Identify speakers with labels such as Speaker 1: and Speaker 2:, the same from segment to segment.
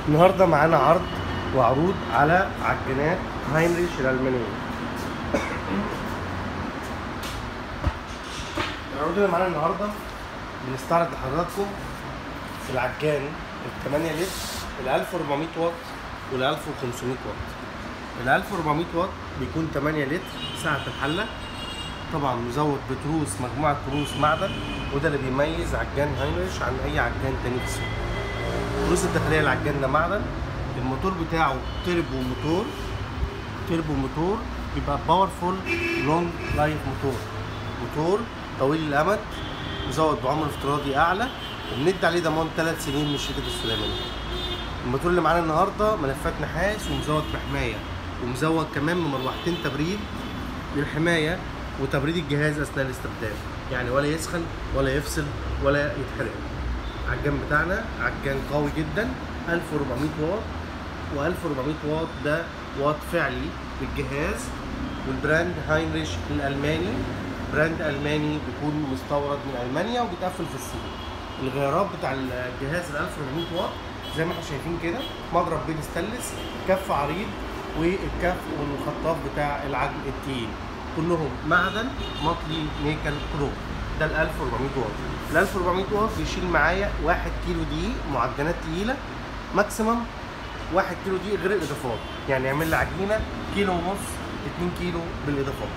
Speaker 1: النهارده معانا عرض وعروض على عجينات هاينريش الألمانية العروض اللي معانا النهارده بنستعرض لحضراتكم العجان ال 8 لتر ال 1400 واط وال 1500 واط ال 1400 واط بيكون 8 لتر سعة الحلة طبعا مزود بتروس مجموعة تروس معدن وده اللي بيميز عجان هاينريش عن أي عجان تاني في السوق التروس الداخلية للعجان ده معدن الموتور بتاعه تربو موتور تربو موتور بيبقى باورفول لونج لايف موتور موتور طويل الامد مزود بعمر افتراضي اعلى وبندي عليه ضمان ثلاث سنين من شركه السليمانيه الموتور اللي معانا النهارده ملفات نحاس ومزود بحمايه ومزود كمان بمروحتين تبريد للحمايه وتبريد الجهاز اثناء الاستخدام يعني ولا يسخن ولا يفصل ولا يتحرق العجان بتاعنا عجان قوي جدا 1400 واط و1400 واط ده واط فعلي للجهاز والبراند هاينريش الالماني براند الماني بيكون مستورد من المانيا وبيتقفل في الصين الغيارات بتاع الجهاز ال 1400 واط زي ما احنا شايفين كده مضرب بين ستانلس كف عريض والكف والخطاف بتاع العجن التقيل كلهم معدن مطلي نيكل كروم ده ال 1400 واط ال 1400 واط بيشيل معايا 1 كيلو دقيق معجنات تقيله ماكسيمم 1 كيلو دقيق غير الاضافات يعني يعمل لي عجينه كيلو ونص 2 كيلو بالاضافات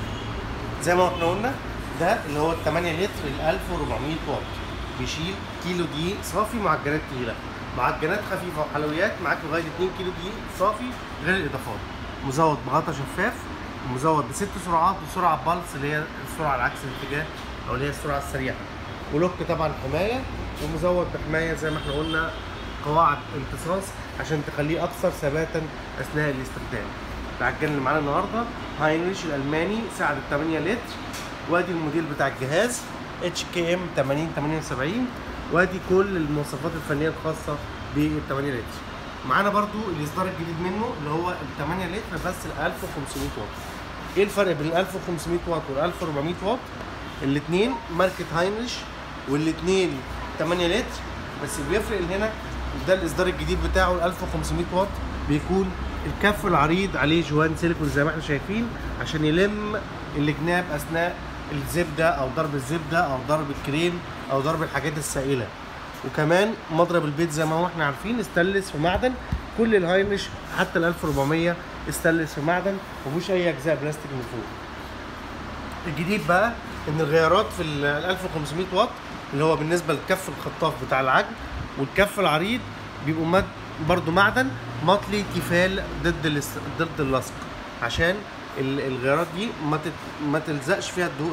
Speaker 1: زي ما احنا قلنا ده اللي هو ال 8 لتر ال 1400 واط بيشيل كيلو دقيق صافي معجنات تقيله معجنات خفيفه وحلويات معاك لغايه 2 كيلو دقيق صافي غير الاضافات مزود بغطا شفاف ومزود بست سرعات وسرعه بالس اللي هي السرعه العكس الاتجاه او اللي هي السرعه السريعه ولوك طبعا حمايه ومزود بحمايه زي ما احنا قلنا قواعد امتصاص عشان تخليه اكثر ثباتا اثناء الاستخدام العجان اللي معانا النهارده هاينريش الالماني سعه 8 لتر وادي الموديل بتاع الجهاز اتش كي ام 80 78 وادي كل المواصفات الفنيه الخاصه بال 8 لتر معانا برضو الاصدار الجديد منه اللي هو ال 8 لتر بس ال 1500 واط ايه الفرق بين ال 1500 واط وال 1400 واط الاثنين ماركه هاينريش والاثنين 8 لتر بس بيفرق اللي هنا ده الاصدار الجديد بتاعه ال 1500 واط بيكون الكف العريض عليه جوان سيليكون زي ما احنا شايفين عشان يلم الجناب اثناء الزبده او ضرب الزبده او ضرب الكريم او ضرب الحاجات السائله وكمان مضرب البيت زي ما هو احنا عارفين استانلس في معدن كل الهاينش حتى ال 1400 استانلس في معدن مفيهوش اي اجزاء بلاستيك من فوق الجديد بقى ان الغيارات في ال 1500 واط اللي هو بالنسبه للكف الخطاف بتاع العجن والكف العريض بيبقوا مد برضو معدن مطلي تيفال ضد الاس... ضد اللصق عشان الغيارات دي ما تت... ما تلزقش فيها الدو...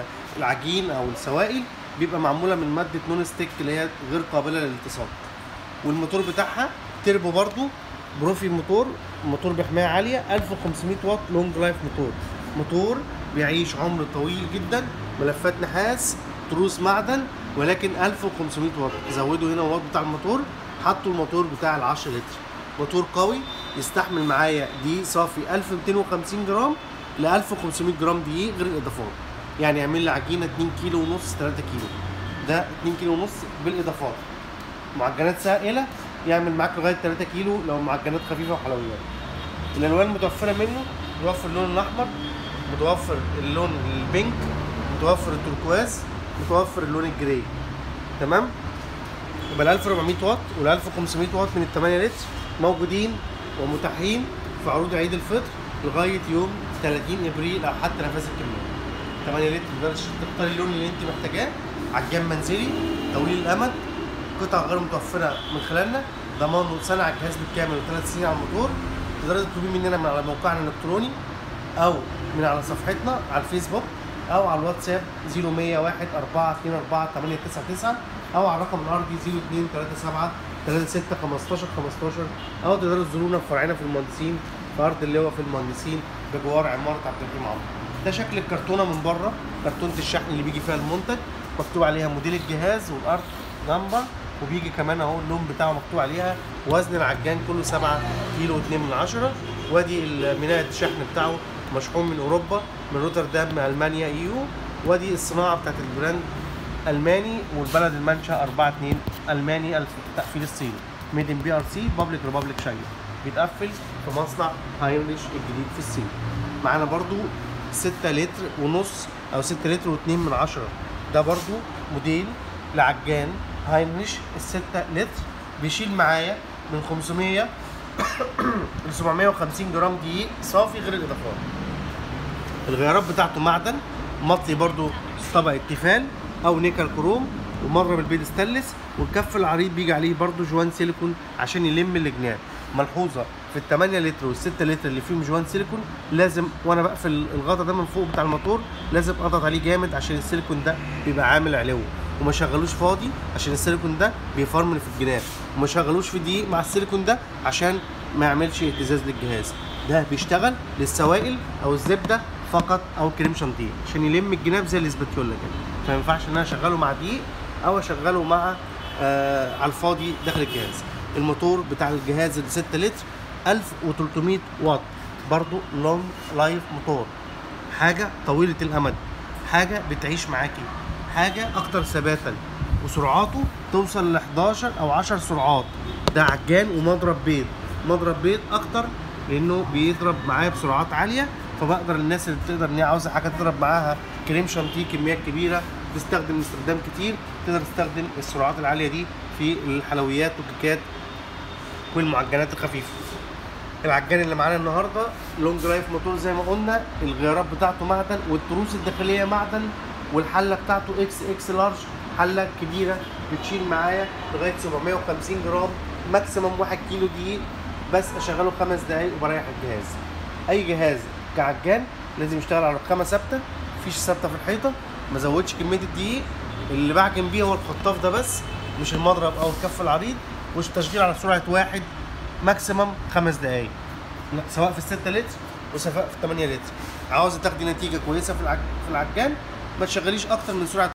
Speaker 1: العجين او السوائل بيبقى معموله من ماده نون ستيك اللي هي غير قابله للالتصاق والموتور بتاعها تربو برضو بروفي موتور موتور بحمايه عاليه 1500 واط لونج لايف موتور موتور بيعيش عمر طويل جدا ملفات نحاس تروس معدن ولكن 1500 واط زودوا هنا الواط بتاع الموتور حطوا الموتور بتاع ال 10 لتر موتور قوي يستحمل معايا دقيق صافي 1250 جرام ل 1500 جرام دقيق غير الاضافات يعني يعمل لي عجينه 2 كيلو ونص 3 كيلو ده 2 كيلو ونص بالاضافات معجنات سائله يعمل معاك لغايه 3 كيلو لو معجنات خفيفه وحلويات الالوان المتوفره منه متوفر اللون الاحمر متوفر اللون البينك متوفر التركواز متوفر اللون الجراي تمام يبقى ال 1400 واط وال 1500 واط من ال 8 لتر موجودين ومتاحين في عروض عيد الفطر لغايه يوم 30 ابريل او حتى نفاذ الكميه 8 لتر تقدر تختار اللون اللي انت محتاجاه عجان منزلي طويل الامد قطع غير متوفره من خلالنا ضمان سنه على الجهاز بالكامل وثلاث سنين على الموتور تقدروا تطلبيه مننا من على موقعنا الالكتروني او من على صفحتنا على الفيسبوك او على الواتساب 0101 424 899 او على الرقم الارضي 0237 36 15 15 او تقدروا تزورونا في فرعنا في المهندسين في ارض اللواء في المهندسين بجوار عماره عبد الرحيم عمرو ده شكل الكرتونه من بره كرتونه الشحن اللي بيجي فيها المنتج مكتوب عليها موديل الجهاز والارض نمبر وبيجي كمان اهو اللون بتاعه مكتوب عليها وزن العجان كله 7 كيلو 2 من 10 وادي منايه الشحن بتاعه مشحون من اوروبا من روتردام المانيا ايو وادي الصناعه بتاعت البراند الماني والبلد المنشا 4 2 الماني التقفيل الصيني ميد ان بي ار سي بابليك ريبابليك شاينا بيتقفل في مصنع هاينريش الجديد في الصين معانا برضو 6 لتر ونص او 6 لتر و2 من عشرة ده برضو موديل لعجان هاينريش ال 6 لتر بيشيل معايا من 500 ل 750 جرام دقيق صافي غير الاضافات الغيارات بتاعته معدن مطلي برضو طبقه تيفال او نيكل كروم ومضرب البيض ستانلس والكف العريض بيجي عليه برضو جوان سيليكون عشان يلم الجناب ملحوظه في ال 8 لتر وال 6 لتر اللي فيهم جوان سيليكون لازم وانا بقفل الغطا ده من فوق بتاع الموتور لازم اضغط عليه جامد عشان السيليكون ده بيبقى عامل علو وما شغلوش فاضي عشان السيليكون ده بيفرمل في الجناب وما شغلوش في دقيق مع السيليكون ده عشان ما يعملش اهتزاز للجهاز ده بيشتغل للسوائل او الزبده فقط او كريم شانتيه عشان يلم الجناب زي الاسباتيولا كده فما ينفعش ان انا اشغله مع دقيق او اشغله مع آه على الفاضي داخل الجهاز الموتور بتاع الجهاز ال 6 لتر 1300 واط برضو لونج لايف موتور حاجه طويله الامد حاجه بتعيش معاكي حاجه اكتر ثباتا وسرعاته توصل ل 11 او 10 سرعات ده عجان ومضرب بيض مضرب بيض اكتر لانه بيضرب معايا بسرعات عاليه فبقدر الناس اللي بتقدر ان هي عاوزه حاجه تضرب معاها كريم شانتيه كميات كبيره تستخدم استخدام كتير تقدر تستخدم السرعات العاليه دي في الحلويات والكيكات والمعجنات الخفيفه العجان اللي معانا النهارده لونج لايف موتور زي ما قلنا الغيارات بتاعته معدن والتروس الداخليه معدن والحله بتاعته اكس اكس لارج حله كبيره بتشيل معايا لغايه 750 جرام ماكسيموم 1 كيلو دقيق بس اشغله خمس دقايق وبريح الجهاز اي جهاز كعجان لازم يشتغل على رخامه ثابته مفيش ثابته في الحيطه ما زودش كميه الدقيق اللي بعجن بيه هو الخطاف ده بس مش المضرب او الكف العريض والتشغيل على سرعه واحد ماكسيمم خمس دقايق لا، سواء في الستة لتر وسواء في 8 لتر عاوزه تاخدي نتيجه كويسه في العج... في العجان ما تشغليش اكتر من سرعه